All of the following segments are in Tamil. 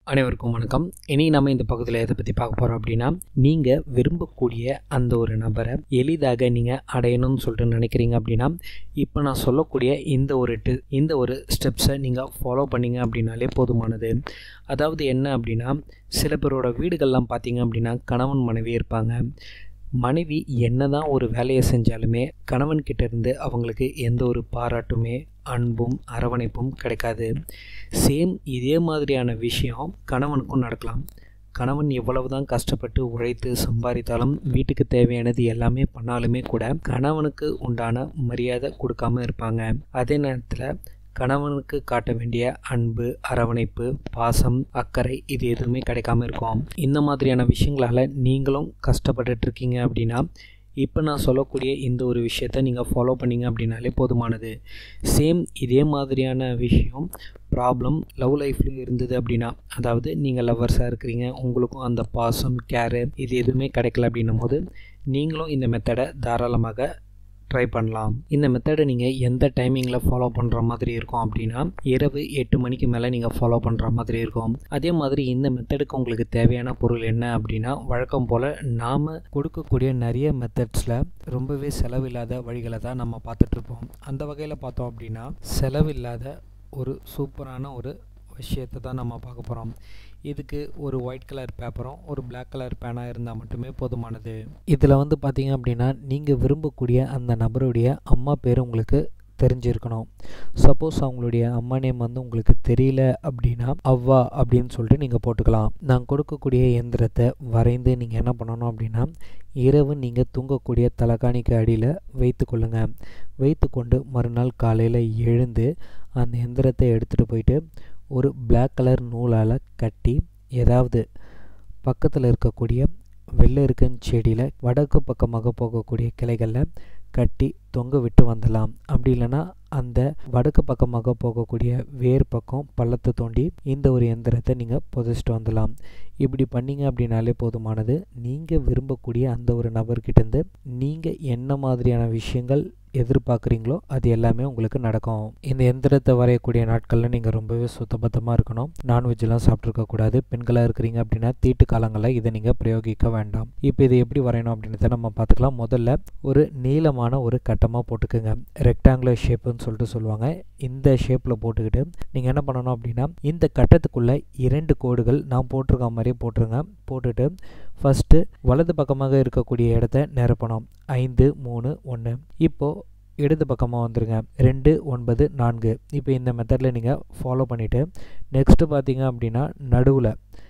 அனைவருக்கும் வணக்கம் இனி நம்ம இந்த பகுதியில் எதை பற்றி பார்க்க போகிறோம் அப்படின்னா நீங்கள் விரும்பக்கூடிய அந்த ஒரு நபரை எளிதாக நீங்கள் அடையணும்னு சொல்லிட்டு நினைக்கிறீங்க அப்படின்னா இப்போ நான் சொல்லக்கூடிய இந்த ஒரு டி இந்த ஒரு ஸ்டெப்ஸை நீங்கள் ஃபாலோ பண்ணீங்க அப்படின்னாலே போதுமானது அதாவது என்ன அப்படின்னா சில பேரோட வீடுகள்லாம் பார்த்தீங்க அப்படின்னா கணவன் மனைவி இருப்பாங்க மனைவி என்ன தான் ஒரு வேலையை செஞ்சாலுமே கணவன்கிட்ட இருந்து அவங்களுக்கு எந்த ஒரு பாராட்டுமே அன்பும் அரவணைப்பும் கிடைக்காது சேம் இதே மாதிரியான விஷயம் கணவனுக்கும் நடக்கலாம் கணவன் எவ்வளவு தான் கஷ்டப்பட்டு உழைத்து சம்பாதித்தாலும் வீட்டுக்கு தேவையானது எல்லாமே பண்ணாலுமே கூட கணவனுக்கு உண்டான மரியாதை கொடுக்காம இருப்பாங்க அதே நேரத்தில் கணவனுக்கு காட்ட வேண்டிய அன்பு அரவணைப்பு பாசம் அக்கறை இது எதுவுமே கிடைக்காம இருக்கும் இந்த மாதிரியான விஷயங்களால் நீங்களும் கஷ்டப்பட்டுட்டு இருக்கீங்க அப்படின்னா இப்போ நான் சொல்லக்கூடிய இந்த ஒரு விஷயத்த நீங்கள் ஃபாலோ பண்ணீங்க அப்படின்னாலே போதுமானது சேம் இதே மாதிரியான விஷயம் ப்ராப்ளம் லவ் லைஃப்லையும் இருந்தது அப்படின்னா அதாவது நீங்கள் லவ்வர்ஸாக இருக்கிறீங்க உங்களுக்கும் அந்த பாசம் கேரு இது எதுவுமே கிடைக்கல அப்படின்னும் போது நீங்களும் இந்த மெத்தடை தாராளமாக ட்ரை பண்ணலாம் இந்த மெத்தடை நீங்கள் எந்த டைமிங்கில் ஃபாலோ பண்ணுற மாதிரி இருக்கும் அப்படின்னா இரவு எட்டு மணிக்கு மேலே நீங்கள் ஃபாலோ பண்ணுற மாதிரி இருக்கும் அதே மாதிரி இந்த மெத்தடுக்கு உங்களுக்கு தேவையான பொருள் என்ன அப்படின்னா வழக்கம் போல் நாம் கொடுக்கக்கூடிய நிறைய மெத்தட்ஸில் ரொம்பவே செலவில்லாத வழிகளை தான் நம்ம பார்த்துட்ருப்போம் அந்த வகையில் பார்த்தோம் அப்படின்னா செலவில்லாத ஒரு சூப்பரான ஒரு விஷயத்தை தான் நம்ம பார்க்க போகிறோம் இதுக்கு ஒரு ஒயிட் கலர் பேப்பரும் ஒரு பிளாக் கலர் பேனாக இருந்தால் மட்டுமே போதுமானது இதில் வந்து பார்த்தீங்க அப்படின்னா நீங்கள் விரும்பக்கூடிய அந்த நபருடைய அம்மா பேர் உங்களுக்கு தெரிஞ்சிருக்கணும் சப்போஸ் அவங்களுடைய அம்மா நேம் வந்து உங்களுக்கு தெரியல அப்படின்னா அவ்வா அப்படின்னு சொல்லிட்டு நீங்கள் போட்டுக்கலாம் நான் கொடுக்கக்கூடிய எந்திரத்தை வரைந்து நீங்கள் என்ன பண்ணணும் அப்படின்னா இரவு நீங்கள் தூங்கக்கூடிய தலைகாணிக்கு அடியில் வைத்து கொள்ளுங்க வைத்து கொண்டு மறுநாள் காலையில் எழுந்து அந்த எந்திரத்தை எடுத்துகிட்டு போயிட்டு ஒரு பிளாக் கலர் நூலால் கட்டி ஏதாவது பக்கத்தில் இருக்கக்கூடிய வெள்ளரிக்கன் செடியில் வடக்கு பக்கமாக போகக்கூடிய கிளைகளில் கட்டி தொங்க விட்டு வந்துடலாம் அப்படி இல்லைன்னா அந்த வடக்கு பக்கமாக போகக்கூடிய வேர் பக்கம் பள்ளத்தை தோண்டி இந்த ஒரு எந்திரத்தை நீங்கள் புதைச்சிட்டு வந்துடலாம் இப்படி பண்ணீங்க அப்படின்னாலே போதுமானது நீங்கள் விரும்பக்கூடிய அந்த ஒரு நபர்கிட்டேருந்து நீங்கள் என்ன மாதிரியான விஷயங்கள் எதிர்பார்க்குறீங்களோ அது எல்லாமே உங்களுக்கு நடக்கும் இந்த எந்திரத்தை வரையக்கூடிய நாட்களில் நீங்கள் ரொம்பவே சுத்தபத்தமாக இருக்கணும் நான்வெஜ்லாம் சாப்பிட்ருக்கக்கூடாது பெண்களாக இருக்கிறீங்க அப்படின்னா தீட்டு காலங்களில் இதை நீங்கள் பிரயோகிக்க வேண்டாம் இப்போ இதை எப்படி வரையணும் அப்படின்றத நம்ம பார்த்துக்கலாம் முதல்ல ஒரு நீளமான ஒரு கட்டமாக போட்டுக்கோங்க ரெக்டாங்குலர் ஷேப்புன்னு சொல்லிட்டு சொல்லுவாங்க இந்த ஷேப்பில் போட்டுக்கிட்டு நீங்கள் என்ன பண்ணணும் அப்படின்னா இந்த கட்டத்துக்குள்ளே இரண்டு கோடுகள் நான் போட்டிருக்க மாதிரியே போட்டுருங்க போட்டுட்டு ஃபஸ்ட்டு வலது பக்கமாக இருக்கக்கூடிய இடத்த நிரப்பணும் ஐந்து மூணு ஒன்று இப்போது இடது பக்கமாக வந்துருங்க ரெண்டு ஒன்பது நான்கு இப்போ இந்த மெத்தடில் நீங்கள் ஃபாலோ பண்ணிவிட்டு நெக்ஸ்ட்டு பார்த்தீங்க அப்படின்னா நடுவில்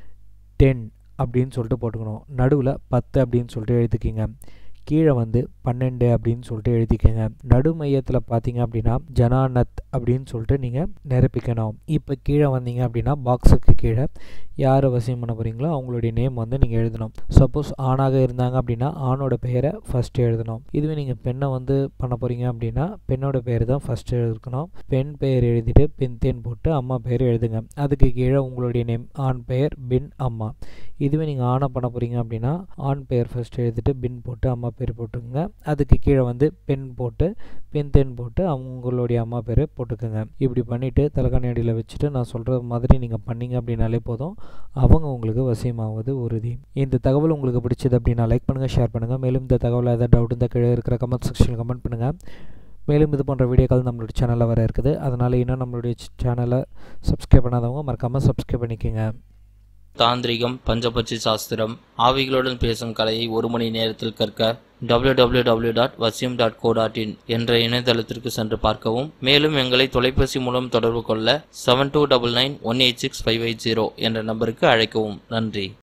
டென் அப்படின்னு சொல்லிட்டு போட்டுக்கணும் நடுவில் பத்து அப்படின்னு சொல்லிட்டு எழுதிக்கிங்க கீழே வந்து பன்னெண்டு அப்படின்னு சொல்லிட்டு எழுதிக்கங்க நடு மையத்தில் பார்த்தீங்க அப்படின்னா ஜனானத் அப்படின்னு சொல்லிட்டு நீங்கள் நிரப்பிக்கணும் இப்போ கீழே வந்தீங்க அப்படின்னா பாக்ஸுக்கு கீழே யார் வசியம் பண்ண போகிறீங்களோ அவங்களுடைய நேம் வந்து நீங்கள் எழுதணும் சப்போஸ் ஆணாக இருந்தாங்க அப்படின்னா ஆணோட பெயரை ஃபஸ்ட்டு எழுதணும் இதுவே நீங்கள் பெண்ணை வந்து பண்ண போகிறீங்க அப்படின்னா பெண்ணோட பெயர் தான் ஃபஸ்ட்டு எழுதணும் பெண் பெயர் எழுதிட்டு பெண் தேன் போட்டு அம்மா பெயர் எழுதுங்க அதுக்கு கீழே உங்களுடைய நேம் ஆண் பெயர் பின் அம்மா இதுவே நீங்கள் ஆணை பண்ண போகிறீங்க அப்படின்னா ஆண் பெயர் ஃபஸ்ட்டு எழுதிட்டு பின் போட்டு அம்மா பேர் போட்டுக்கோங்க அதுக்கு கீழே வந்து பெண் போட்டு பெண் தேன் போட்டு அவங்களுடைய அம்மா பேர் போட்டுக்கோங்க இப்படி பண்ணிவிட்டு தலைக்காணி அடியில் வச்சுட்டு நான் சொல்கிற மாதிரி நீங்கள் பண்ணீங்க அப்படின்னாலே போதும் அவங்க உங்களுக்கு வசியமாவது உறுதி இந்த தகவல் உங்களுக்கு பிடிச்சது அப்படின்னா லைக் பண்ணுங்கள் ஷேர் பண்ணுங்கள் மேலும் இந்த தகவல் ஏதாவது டவுட் இந்த கீழே இருக்கிற கமெண்ட் செக்ஷனில் கமெண்ட் பண்ணுங்கள் மேலும் இது போன்ற வீடியோக்கள் நம்மளுடைய சேனலில் வர இருக்குது அதனால் இன்னும் நம்மளுடைய சேனலை சப்ஸ்கிரைப் பண்ணாதவங்க மறக்காமல் சப்ஸ்கிரைப் பண்ணிக்கோங்க தாந்திரிகம் பஞ்சபட்சி சாஸ்திரம் ஆவிகளுடன் பேசும் கலையை ஒரு மணி நேரத்தில் கற்க www.vasyam.co.in டாட் வசியம் டாட் கோ டாட் இன் என்ற இணையதளத்திற்கு சென்று பார்க்கவும் மேலும் எங்களை தொலைபேசி மூலம் தொடர்பு கொள்ள seven two double nine one eight six five eight zero என்ற நம்பருக்கு அழைக்கவும் நன்றி